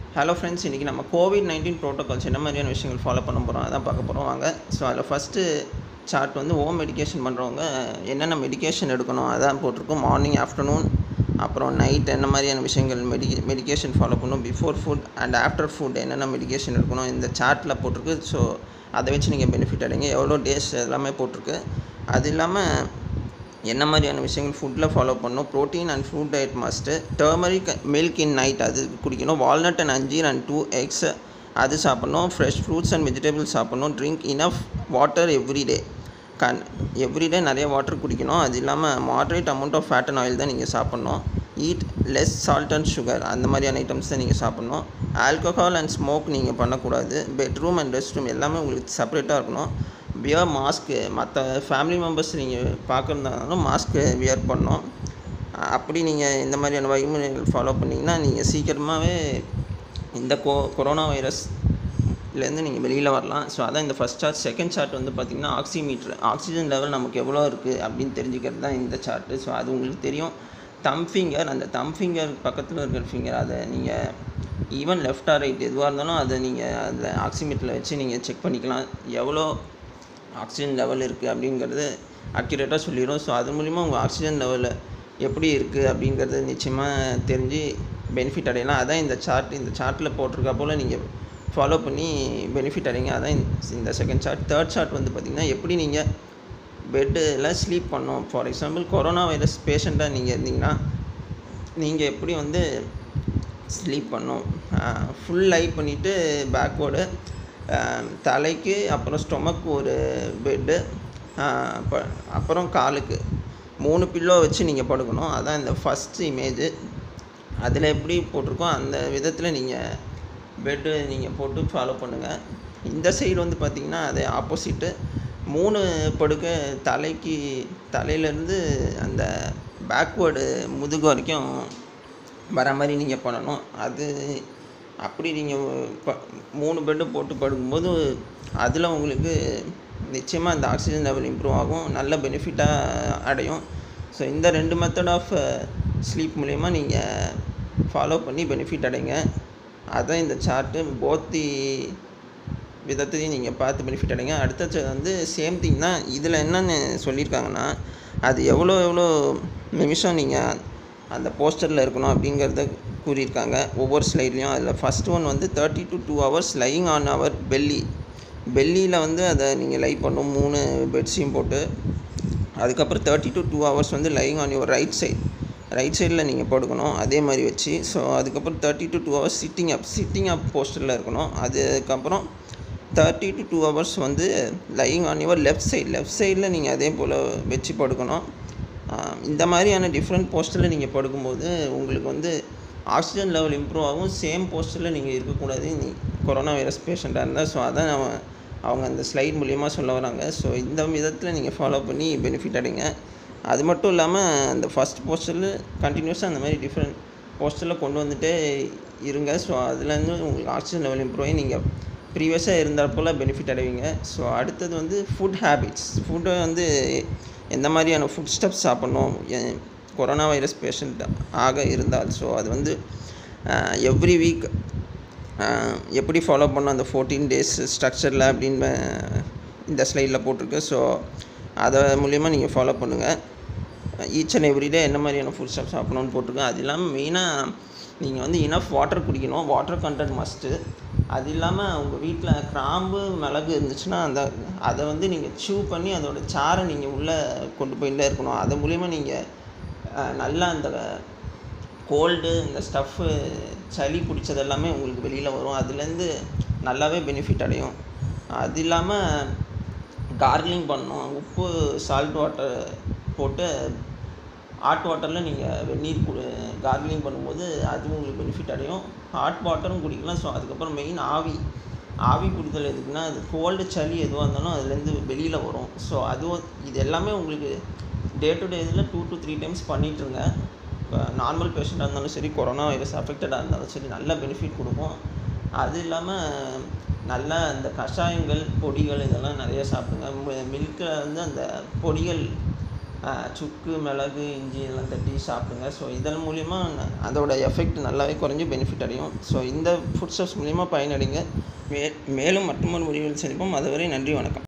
hello friends இன்றைக்கி நம்ம Covid nineteen protocols என்ன மாதிரியான விஷயங்கள் ஃபாலோ பண்ண போகிறோம் அதான் பார்க்க போகிறோம் வாங்க ஸோ அதில் ஃபஸ்ட்டு சார்ட் வந்து ஹோம் மெடிகேஷன் பண்ணுறவங்க என்னென்ன மெடிகேஷன் எடுக்கணும் அதான் போட்டிருக்கோம் மார்னிங் ஆஃப்டர்நூன் அப்புறம் நைட் என்ன மாதிரியான விஷயங்கள் மெடி மெடிகேஷன் ஃபாலோ பண்ணணும் before food and after food என்னென்ன மெடிகேஷன் எடுக்கணும் இந்த சார்ட்டில் போட்டிருக்கு ஸோ அதை வச்சு நீங்கள் பெனிஃபிட் அடைங்க எவ்வளோ டேஸ் எல்லாமே போட்டிருக்கு அது இல்லாமல் என்ன மாதிரியான விஷயங்கள் ஃபுட்டில் ஃபாலோ பண்ணணும் protein and fruit diet must turmeric milk in night அது குடிக்கணும் வால்நட் அண்ட் அஞ்சீர் அண்ட் டூ எக்ஸ் அது சாப்பிட்ணும் ஃப்ரெஷ் ஃப்ரூட்ஸ் அண்ட் வெஜிடபிள்ஸ் சாப்பிட்ணும் ட்ரிங்க் இனஃப் வாட்டர் எவ்ரிடே கண் எவ்ரிடே நிறைய வாட்டர் குடிக்கணும் அது இல்லாமல் moderate amount of fat and oil தான் நீங்கள் சாப்பிட்ணும் eat less salt and sugar அந்த மாதிரியான ஐட்டம்ஸ் தான் நீங்கள் சாப்பிட்ணும் ஆல்கஹால் அண்ட் ஸ்மோக் நீங்கள் பண்ணக்கூடாது பெட்ரூம் அண்ட் ரெஸ்ட் ரூம் எல்லாமே உங்களுக்கு செப்பரேட்டாக இருக்கணும் வியர் மாஸ்க்கு மற்ற ஃபேமிலி மெம்பர்ஸ் நீங்கள் பார்க்குறதாலும் மாஸ்க்கு வியர் பண்ணணும் அப்படி நீங்கள் இந்த மாதிரியான வழிமுறைகள் ஃபாலோ பண்ணிங்கன்னா நீங்கள் சீக்கிரமாகவே இந்த கொ கொரோனா வைரஸ்லேருந்து நீங்கள் வெளியில் வரலாம் ஸோ அதான் இந்த ஃபஸ்ட் சார்ட் செகண்ட் சார்ட் வந்து பார்த்திங்கன்னா ஆக்சிமீட்ரு ஆக்சிஜன் லெவல் நமக்கு எவ்வளோ இருக்குது அப்படின்னு தெரிஞ்சுக்கிறது தான் இந்த சார்ட்டு ஸோ அது உங்களுக்கு தெரியும் தம் ஃபிங்கர் அந்த தம் ஃபிங்கர் பக்கத்தில் இருக்கிற ஃபிங்கர் அதை நீங்கள் ஈவன் லெஃப்ட் ஆர் ரைட் எதுவாக இருந்தாலும் அதை நீங்கள் அதில் ஆக்சிமீட்டரில் வச்சு நீங்கள் செக் பண்ணிக்கலாம் எவ்வளோ ஆக்சிஜன் லெவல் இருக்குது அப்படிங்கிறது அக்யூரேட்டாக சொல்லிடும் ஸோ அது மூலிமா உங்கள் ஆக்சிஜன் லெவலில் எப்படி இருக்குது அப்படிங்கிறது நிச்சயமாக தெரிஞ்சு பெனிஃபிட் அடையலாம் அதான் இந்த சார்ட் இந்த சார்ட்டில் போட்டிருக்கா போல் நீங்கள் ஃபாலோ பண்ணி பெனிஃபிட் அடைங்க அதான் இந்த செகண்ட் சார்ட் தேர்ட் சார்ட் வந்து பார்த்திங்கன்னா எப்படி நீங்கள் பெட்டில் ஸ்லீப் பண்ணணும் ஃபார் எக்ஸாம்பிள் கொரோனா வைரஸ் பேஷண்ட்டாக நீங்கள் இருந்தீங்கன்னா நீங்கள் எப்படி வந்து ஸ்லீப் பண்ணணும் ஃபுல் லை பண்ணிவிட்டு பேக்வேர்டு தலைக்கு அப்புறம் ஸ்டொமக் ஒரு பெட்டு அப்புறம் காலுக்கு மூணு பில்லோ வச்சு நீங்கள் படுக்கணும் அதான் இந்த ஃபஸ்ட் இமேஜு அதில் எப்படி போட்டிருக்கோ அந்த விதத்தில் நீங்கள் பெட்டு நீங்கள் போட்டு ஃபாலோ பண்ணுங்கள் இந்த சைடு வந்து பார்த்திங்கன்னா அதே ஆப்போசிட்டு மூணு படுக்க தலைக்கு தலையிலேருந்து அந்த பேக்வேர்டு முதுகு வரைக்கும் வர மாதிரி நீங்கள் பண்ணணும் அது அப்படி நீங்கள் ப மூணு பெட்டு போட்டு படுக்கும்போது அதில் உங்களுக்கு நிச்சயமாக இந்த ஆக்சிஜன் லெவல் இம்ப்ரூவ் ஆகும் நல்ல பெனிஃபிட்டாக அடையும் ஸோ இந்த ரெண்டு மெத்தட் ஆஃப் ஸ்லீப் மூலயமா நீங்கள் ஃபாலோ பண்ணி பெனிஃபிட் அடைங்க அதுதான் இந்த சார்ட்டு போத்தி விதத்தையும் நீங்கள் பார்த்து பெனிஃபிட் அடைங்க அடுத்த வந்து சேம் திங் தான் இதில் என்னென்னு சொல்லியிருக்காங்கன்னா அது எவ்வளோ எவ்வளோ நிமிஷம் நீங்கள் அந்த போஸ்டரில் இருக்கணும் அப்படிங்கிறத கூறியிருக்காங்க ஒவ்வொரு ஸ்லைட்லேயும் அதில் ஃபஸ்ட் ஒன் வந்து thirty to two hours lying on our belly பெல்லியில் வந்து அதை நீங்கள் லை பண்ணும் மூணு பெட்ஸையும் போட்டு அதுக்கப்புறம் தேர்ட்டி டு டூ ஹவர்ஸ் வந்து lying on your right side right சைடில் நீங்கள் படுக்கணும் அதே மாதிரி வச்சு ஸோ அதுக்கப்புறம் thirty to two hours sitting up sitting up போஸ்டரில் இருக்கணும் அதுக்கப்புறம் தேர்ட்டி டு டூ ஹவர்ஸ் வந்து lying on your left side left சைடில் நீங்கள் அதே போல் வச்சு படுக்கணும் இந்த மாதிரியான டிஃப்ரெண்ட் போஸ்டரில் நீங்கள் படுக்கும்போது உங்களுக்கு வந்து ஆக்சிஜன் லெவல் இம்ப்ரூவ் ஆகும் சேம் போஸ்டரில் நீங்கள் இருக்கக்கூடாது நீ கொரோனா வைரஸ் பேஷண்ட்டாக இருந்தால் ஸோ அதான் அவன் அவங்க அந்த ஸ்லைட் மூலியமாக சொல்ல வராங்க ஸோ இந்த விதத்தில் நீங்கள் ஃபாலோ பண்ணி பெனிஃபிட் அடைங்க அது மட்டும் இல்லாமல் அந்த ஃபஸ்ட் போஸ்டரில் கண்டினியூஸாக அந்த மாதிரி டிஃப்ரெண்ட் போஸ்டரில் கொண்டு வந்துட்டே இருங்க ஸோ அதுலேருந்து உங்களுக்கு ஆக்சிஜன் லெவல் இம்ப்ரூவ் ஆகி நீங்கள் ப்ரீவியஸாக இருந்தால் போல் பெனிஃபிட் அடைவீங்க ஸோ அடுத்தது வந்து ஃபுட் ஹேபிட்ஸ் ஃபுட்டை வந்து எந்த மாதிரியான ஃபுட் ஸ்டெப்ஸ் சாப்பிட்ணும் கொரோனா வைரஸ் பேஷண்ட் ஆக இருந்தால் ஸோ அது வந்து எவ்ரி வீக் எப்படி ஃபாலோ பண்ணணும் அந்த ஃபோர்டீன் டேஸ் ஸ்ட்ரக்சரில் அப்படின்னு இந்த ஸ்லைடில் போட்டிருக்கு ஸோ அதை மூலிமா நீங்கள் ஃபாலோ பண்ணுங்கள் ஈச் அண்ட் எவ்ரிடே என்ன மாதிரியான ஃபுட் ஸ்டெப் சாப்பிடணும்னு போட்டிருக்கேன் அது இல்லாமல் மெயினாக நீங்கள் வந்து இனஃப் வாட்டர் குடிக்கணும் வாட்டர் கண்டென்ட் மஸ்ட்டு அது இல்லாமல் உங்கள் வீட்டில் கிராம்பு மிளகு இருந்துச்சுன்னா அந்த அதை வந்து நீங்கள் சூ பண்ணி அதோட சாரை நீங்கள் உள்ளே கொண்டு போயிட்டே இருக்கணும் அது மூலிமா நீங்கள் நல்லா அந்த கோல்டு இந்த ஸ்டஃப்பு சளி பிடிச்சது எல்லாமே உங்களுக்கு வெளியில் வரும் அதுலேருந்து நல்லாவே பெனிஃபிட் அடையும் அது இல்லாமல் கார்கிலிங் பண்ணணும் உப்பு சால்ட் வாட்டர் போட்டு ஹாட் வாட்டரில் நீங்கள் வெந்நீர் கு கார்கிலிங் பண்ணும்போது அதுவும் உங்களுக்கு பெனிஃபிட் அடையும் ஹாட் வாட்டரும் குடிக்கலாம் ஸோ அதுக்கப்புறம் மெயின் ஆவி ஆவி பிடித்தல் எதுக்குன்னா அது கோல்டு சளி எதுவாக இருந்தாலும் அதுலேருந்து வெளியில் வரும் ஸோ அதுவும் இது எல்லாமே உங்களுக்கு டே டு டே இதில் டூ டு த்ரீ டைம்ஸ் பண்ணிட்டுருங்க நார்மல் பேஷண்ட்டாக இருந்தாலும் சரி கொரோனா வைரஸ் அஃபெக்டடாக இருந்தாலும் சரி நல்ல பெனிஃபிட் கொடுக்கும் அது இல்லாமல் நல்ல அந்த கஷாயங்கள் பொடிகள் இதெல்லாம் நிறைய சாப்பிடுங்க மில்கில் வந்து அந்த பொடிகள் சுக்கு மிளகு இஞ்சி இதெல்லாம் தட்டி சாப்பிடுங்க ஸோ இதன் மூலிமா ந- அதோட எஃபெக்ட் நல்லாவே குறைஞ்சி பெனிஃபிட் அடையும் ஸோ இந்த ஃபுட் ஸ்டெப்ஸ் மூலிமா பயனடைங்க மே மேலும் மற்றொரு முடிவில் சந்திப்போம் அதுவரை நன்றி வணக்கம்